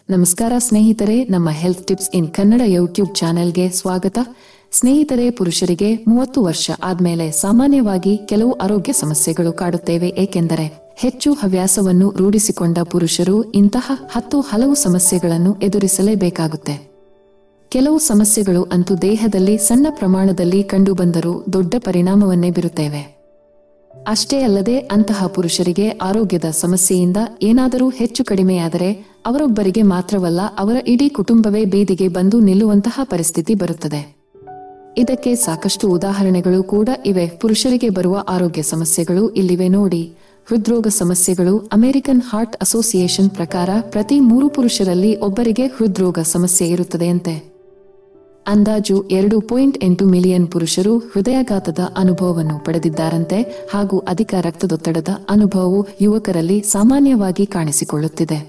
ನಮಸ್ಕಾರ ಸ್ನೇಹಿತರೆ ನಮ್ಮ health tips in Kannada YouTube ಚಾನೆಲ್ಗೆ ಸ್ವಾಗತ ಸ್ನೇಹಿತರೆ ಪುರುಷರಿಗೆ ಮೂವತ್ತು ವರ್ಷ ಆದ್ಮೇಲೆ ಸಾಮಾನ್ಯವಾಗಿ ಕೆಲವು ಆರೋಗ್ಯ ಸಮಸ್ಯೆಗಳು ಕಾಡುತ್ತೇವೆ ಏಕೆಂದರೆ ಹೆಚ್ಚು ಹವ್ಯಾಸವನ್ನು ರೂಢಿಸಿಕೊಂಡ ಪುರುಷರು ಇಂತಹ ಹತ್ತು ಹಲವು ಸಮಸ್ಯೆಗಳನ್ನು ಎದುರಿಸಲೇಬೇಕಾಗುತ್ತೆ ಕೆಲವು ಸಮಸ್ಯೆಗಳು ಅಂತೂ ದೇಹದಲ್ಲಿ ಸಣ್ಣ ಪ್ರಮಾಣದಲ್ಲಿ ಕಂಡುಬಂದರೂ ದೊಡ್ಡ ಪರಿಣಾಮವನ್ನೇ ಬೀರುತ್ತೇವೆ ಅಷ್ಟೇ ಅಲ್ಲದೆ ಅಂತಹ ಪುರುಷರಿಗೆ ಆರೋಗ್ಯದ ಸಮಸ್ಯೆಯಿಂದ ಏನಾದರೂ ಹೆಚ್ಚು ಕಡಿಮೆಯಾದರೆ ಅವರೊಬ್ಬರಿಗೆ ಮಾತ್ರವಲ್ಲ ಅವರ ಇಡೀ ಕುಟುಂಬವೇ ಬೀದಿಗೆ ಬಂದು ನಿಲ್ಲುವಂತಹ ಪರಿಸ್ಥಿತಿ ಬರುತ್ತದೆ ಇದಕ್ಕೆ ಸಾಕಷ್ಟು ಉದಾಹರಣೆಗಳು ಕೂಡ ಇವೆ ಪುರುಷರಿಗೆ ಬರುವ ಆರೋಗ್ಯ ಸಮಸ್ಯೆಗಳು ಇಲ್ಲಿವೆ ನೋಡಿ ಹೃದ್ರೋಗ ಸಮಸ್ಯೆಗಳು ಅಮೆರಿಕನ್ ಹಾರ್ಟ್ ಅಸೋಸಿಯೇಷನ್ ಪ್ರಕಾರ ಪ್ರತಿ ಮೂರು ಪುರುಷರಲ್ಲಿ ಒಬ್ಬರಿಗೆ ಹೃದ್ರೋಗ ಸಮಸ್ಯೆ ಇರುತ್ತದೆಯಂತೆ ಅಂದಾಜು ಎರಡು ಪಾಯಿಂಟ್ ಎಂಟು ಮಿಲಿಯನ್ ಪುರುಷರು ಹೃದಯಾಘಾತದ ಅನುಭವವನ್ನು ಪಡೆದಿದ್ದಾರಂತೆ ಹಾಗೂ ಅಧಿಕ ರಕ್ತದೊತ್ತಡದ ಅನುಭವವು ಯುವಕರಲ್ಲಿ ಸಾಮಾನ್ಯವಾಗಿ ಕಾಣಿಸಿಕೊಳ್ಳುತ್ತಿದೆ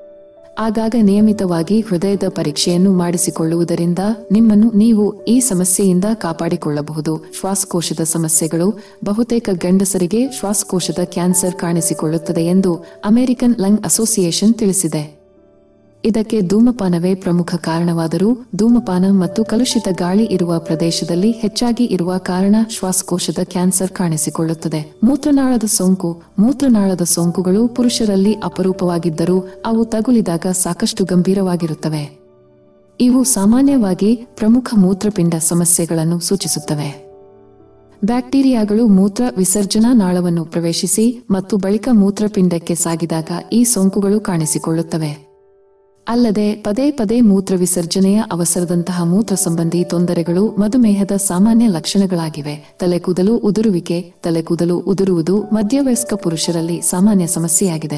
ಆಗಾಗ ನಿಯಮಿತವಾಗಿ ಹೃದಯದ ಪರೀಕ್ಷೆಯನ್ನು ಮಾಡಿಸಿಕೊಳ್ಳುವುದರಿಂದ ನಿಮ್ಮನ್ನು ನೀವು ಈ ಸಮಸ್ಯೆಯಿಂದ ಕಾಪಾಡಿಕೊಳ್ಳಬಹುದು ಶ್ವಾಸಕೋಶದ ಸಮಸ್ಯೆಗಳು ಬಹುತೇಕ ಗಂಡಸರಿಗೆ ಶ್ವಾಸಕೋಶದ ಕ್ಯಾನ್ಸರ್ ಕಾಣಿಸಿಕೊಳ್ಳುತ್ತದೆ ಎಂದು ಅಮೆರಿಕನ್ ಲಂಗ್ ಅಸೋಸಿಯೇಷನ್ ತಿಳಿಸಿದೆ ಇದಕ್ಕೆ ಧೂಮಪಾನವೇ ಪ್ರಮುಖ ಕಾರಣವಾದರೂ ಧೂಮಪಾನ ಮತ್ತು ಕಲುಷಿತ ಗಾಳಿ ಇರುವ ಪ್ರದೇಶದಲ್ಲಿ ಹೆಚ್ಚಾಗಿ ಇರುವ ಕಾರಣ ಶ್ವಾಸಕೋಶದ ಕ್ಯಾನ್ಸರ್ ಕಾಣಿಸಿಕೊಳ್ಳುತ್ತದೆ ಮೂತ್ರನಾಳದ ಸೋಂಕು ಮೂತ್ರನಾಳದ ಸೋಂಕುಗಳು ಪುರುಷರಲ್ಲಿ ಅಪರೂಪವಾಗಿದ್ದರೂ ಅವು ತಗುಲಿದಾಗ ಸಾಕಷ್ಟು ಗಂಭೀರವಾಗಿರುತ್ತವೆ ಇವು ಸಾಮಾನ್ಯವಾಗಿ ಪ್ರಮುಖ ಮೂತ್ರಪಿಂಡ ಸಮಸ್ಯೆಗಳನ್ನು ಸೂಚಿಸುತ್ತವೆ ಬ್ಯಾಕ್ಟೀರಿಯಾಗಳು ಮೂತ್ರ ವಿಸರ್ಜನಾ ನಾಳವನ್ನು ಪ್ರವೇಶಿಸಿ ಮತ್ತು ಬಳಿಕ ಮೂತ್ರಪಿಂಡಕ್ಕೆ ಸಾಗಿದಾಗ ಈ ಸೋಂಕುಗಳು ಕಾಣಿಸಿಕೊಳ್ಳುತ್ತವೆ ಅಲ್ಲದೆ ಪದೇ ಪದೇ ಮೂತ್ರ ವಿಸರ್ಜನೆಯ ಅವಸರದಂತಹ ಮೂತ್ರ ಸಂಬಂಧಿ ತೊಂದರೆಗಳು ಮಧುಮೇಹದ ಸಾಮಾನ್ಯ ಲಕ್ಷಣಗಳಾಗಿವೆ ತಲೆಕೂದಲು ಉದುರುವಿಕೆ ತಲೆಕೂದಲು ಉದುರುವುದು ಮಧ್ಯವಯಸ್ಕ ಪುರುಷರಲ್ಲಿ ಸಾಮಾನ್ಯ ಸಮಸ್ಯೆಯಾಗಿದೆ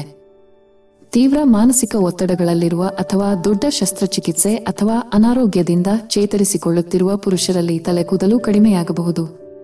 ತೀವ್ರ ಮಾನಸಿಕ ಒತ್ತಡಗಳಲ್ಲಿರುವ ಅಥವಾ ದೊಡ್ಡ ಶಸ್ತ್ರಚಿಕಿತ್ಸೆ ಅಥವಾ ಅನಾರೋಗ್ಯದಿಂದ ಚೇತರಿಸಿಕೊಳ್ಳುತ್ತಿರುವ ಪುರುಷರಲ್ಲಿ ತಲೆಕೂದಲು ಕಡಿಮೆಯಾಗಬಹುದು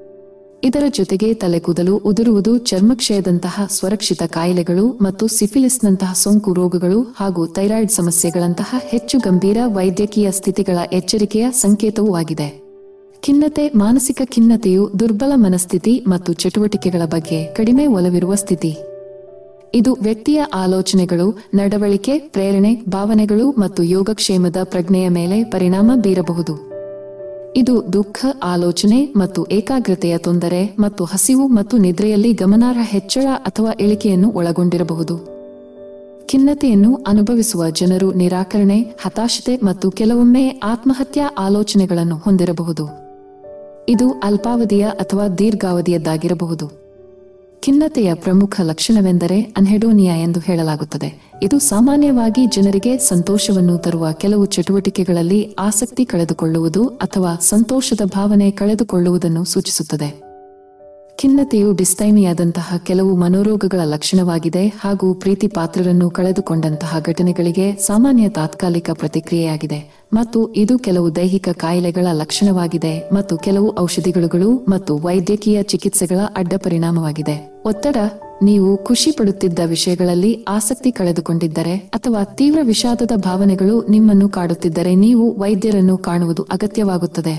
ಇದರ ಜೊತೆಗೆ ತಲೆಕೂದಲು ಉದುರುವುದು ಚರ್ಮಕ್ಷಯದಂತಹ ಸ್ವರಕ್ಷಿತ ಕಾಯಿಲೆಗಳು ಮತ್ತು ಸಿಫಿಲಿಸ್ನಂತಹ ಸೋಂಕು ರೋಗಗಳು ಹಾಗೂ ಥೈರಾಯ್ಡ್ ಸಮಸ್ಯೆಗಳಂತಹ ಹೆಚ್ಚು ಗಂಭೀರ ವೈದ್ಯಕೀಯ ಸ್ಥಿತಿಗಳ ಎಚ್ಚರಿಕೆಯ ಸಂಕೇತವೂ ಆಗಿದೆ ಖಿನ್ನತೆ ಮಾನಸಿಕ ಖಿನ್ನತೆಯು ದುರ್ಬಲ ಮನಸ್ಥಿತಿ ಮತ್ತು ಚಟುವಟಿಕೆಗಳ ಬಗ್ಗೆ ಕಡಿಮೆ ಒಲವಿರುವ ಸ್ಥಿತಿ ಇದು ವ್ಯಕ್ತಿಯ ಆಲೋಚನೆಗಳು ನಡವಳಿಕೆ ಪ್ರೇರಣೆ ಭಾವನೆಗಳು ಮತ್ತು ಯೋಗಕ್ಷೇಮದ ಪ್ರಜ್ಞೆಯ ಮೇಲೆ ಪರಿಣಾಮ ಬೀರಬಹುದು ಇದು ದುಃಖ ಆಲೋಚನೆ ಮತ್ತು ಏಕಾಗ್ರತೆಯ ತೊಂದರೆ ಮತ್ತು ಹಸಿವು ಮತ್ತು ನಿದ್ರೆಯಲ್ಲಿ ಗಮನಾರ್ಹ ಹೆಚ್ಚಳ ಅಥವಾ ಇಳಿಕೆಯನ್ನು ಒಳಗೊಂಡಿರಬಹುದು ಖಿನ್ನತೆಯನ್ನು ಅನುಭವಿಸುವ ಜನರು ನಿರಾಕರಣೆ ಹತಾಶತೆ ಮತ್ತು ಕೆಲವೊಮ್ಮೆ ಆತ್ಮಹತ್ಯಾ ಆಲೋಚನೆಗಳನ್ನು ಹೊಂದಿರಬಹುದು ಇದು ಅಲ್ಪಾವಧಿಯ ಅಥವಾ ದೀರ್ಘಾವಧಿಯದ್ದಾಗಿರಬಹುದು ಖಿನ್ನತೆಯ ಪ್ರಮುಖ ಲಕ್ಷಣವೆಂದರೆ ಅನ್ಹೆಡೋನಿಯಾ ಎಂದು ಹೇಳಲಾಗುತ್ತದೆ ಇದು ಸಾಮಾನ್ಯವಾಗಿ ಜನರಿಗೆ ಸಂತೋಷವನ್ನು ತರುವ ಕೆಲವು ಚಟುವಟಿಕೆಗಳಲ್ಲಿ ಆಸಕ್ತಿ ಕಳೆದುಕೊಳ್ಳುವುದು ಅಥವಾ ಸಂತೋಷದ ಭಾವನೆ ಕಳೆದುಕೊಳ್ಳುವುದನ್ನು ಸೂಚಿಸುತ್ತದೆ ಖಿನ್ನತೆಯು ಡಿಸ್ತೈಮಿಯಾದಂತಹ ಕೆಲವು ಮನೋರೋಗಗಳ ಲಕ್ಷಣವಾಗಿದೆ ಹಾಗೂ ಪ್ರೀತಿ ಪಾತ್ರರನ್ನು ಕಳೆದುಕೊಂಡಂತಹ ಘಟನೆಗಳಿಗೆ ಸಾಮಾನ್ಯ ತಾತ್ಕಾಲಿಕ ಪ್ರತಿಕ್ರಿಯೆಯಾಗಿದೆ ಮತ್ತು ಇದು ಕೆಲವು ದೈಹಿಕ ಕಾಯಿಲೆಗಳ ಲಕ್ಷಣವಾಗಿದೆ ಮತ್ತು ಕೆಲವು ಔಷಧಿಗಳು ಮತ್ತು ವೈದ್ಯಕೀಯ ಚಿಕಿತ್ಸೆಗಳ ಅಡ್ಡ ಪರಿಣಾಮವಾಗಿದೆ ಒತ್ತಡ ನೀವು ಖುಷಿ ಪಡುತ್ತಿದ್ದ ವಿಷಯಗಳಲ್ಲಿ ಆಸಕ್ತಿ ಕಳೆದುಕೊಂಡಿದ್ದರೆ ಅಥವಾ ತೀವ್ರ ವಿಷಾದದ ಭಾವನೆಗಳು ನಿಮ್ಮನ್ನು ಕಾಡುತ್ತಿದ್ದರೆ ನೀವು ವೈದ್ಯರನ್ನು ಕಾಣುವುದು ಅಗತ್ಯವಾಗುತ್ತದೆ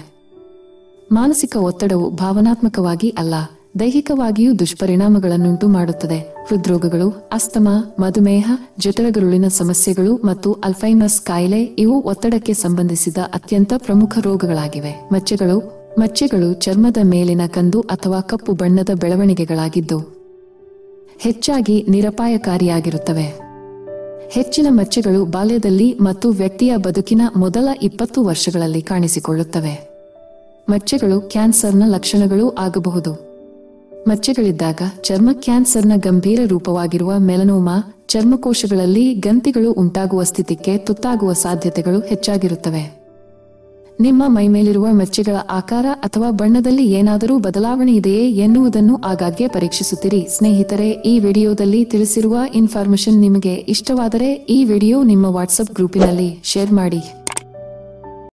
ಮಾನಸಿಕ ಒತ್ತಡವು ಭಾವನಾತ್ಮಕವಾಗಿ ಅಲ್ಲ ದೈಹಿಕವಾಗಿಯೂ ದುಷ್ಪರಿಣಾಮಗಳನ್ನುಂಟು ಮಾಡುತ್ತದೆ ಹೃದ್ರೋಗಗಳು ಅಸ್ತಮಾ ಮಧುಮೇಹ ಜಠರಗರುಳಿನ ಸಮಸ್ಯೆಗಳು ಮತ್ತು ಅಲ್ಫೈಮಸ್ ಕಾಯಿಲೆ ಇವು ಒತ್ತಡಕ್ಕೆ ಸಂಬಂಧಿಸಿದ ಅತ್ಯಂತ ಪ್ರಮುಖ ರೋಗಗಳಾಗಿವೆ ಮಚ್ಚೆಗಳು ಮಚ್ಚೆಗಳು ಚರ್ಮದ ಮೇಲಿನ ಕಂದು ಅಥವಾ ಕಪ್ಪು ಬಣ್ಣದ ಬೆಳವಣಿಗೆಗಳಾಗಿದ್ದು ಹೆಚ್ಚಾಗಿ ನಿರಪಾಯಕಾರಿಯಾಗಿರುತ್ತವೆ ಹೆಚ್ಚಿನ ಮಚ್ಚೆಗಳು ಬಾಲ್ಯದಲ್ಲಿ ಮತ್ತು ವ್ಯಕ್ತಿಯ ಬದುಕಿನ ಮೊದಲ ಇಪ್ಪತ್ತು ವರ್ಷಗಳಲ್ಲಿ ಕಾಣಿಸಿಕೊಳ್ಳುತ್ತವೆ ಮಚ್ಚೆಗಳು ಕ್ಯಾನ್ಸರ್ನ ಲಕ್ಷಣಗಳೂ ಆಗಬಹುದು ಮಚ್ಚೆಗಳಿದ್ದಾಗ ಚರ್ಮ ಕ್ಯಾನ್ಸರ್ನ ಗಂಭೀರ ರೂಪವಾಗಿರುವ ಮೆಲನೋಮಾ ಚರ್ಮಕೋಶಗಳಲ್ಲಿ ಗಂತಿಗಳು ಉಂಟಾಗುವ ಸ್ಥಿತಿಗೆ ತುತ್ತಾಗುವ ಸಾಧ್ಯತೆಗಳು ಹೆಚ್ಚಾಗಿರುತ್ತವೆ ನಿಮ್ಮ ಮೈಮೇಲಿರುವ ಮಚ್ಚೆಗಳ ಆಕಾರ ಅಥವಾ ಬಣ್ಣದಲ್ಲಿ ಏನಾದರೂ ಬದಲಾವಣೆ ಇದೆಯೇ ಎನ್ನುವುದನ್ನು ಆಗಾಗ್ಗೆ ಪರೀಕ್ಷಿಸುತ್ತಿರಿ ಸ್ನೇಹಿತರೆ ಈ ವಿಡಿಯೋದಲ್ಲಿ ತಿಳಿಸಿರುವ ಇನ್ಫಾರ್ಮೇಶನ್ ನಿಮಗೆ ಇಷ್ಟವಾದರೆ ಈ ವಿಡಿಯೋ ನಿಮ್ಮ ವಾಟ್ಸ್ಆಪ್ ಗ್ರೂಪಿನಲ್ಲಿ ಶೇರ್ ಮಾಡಿ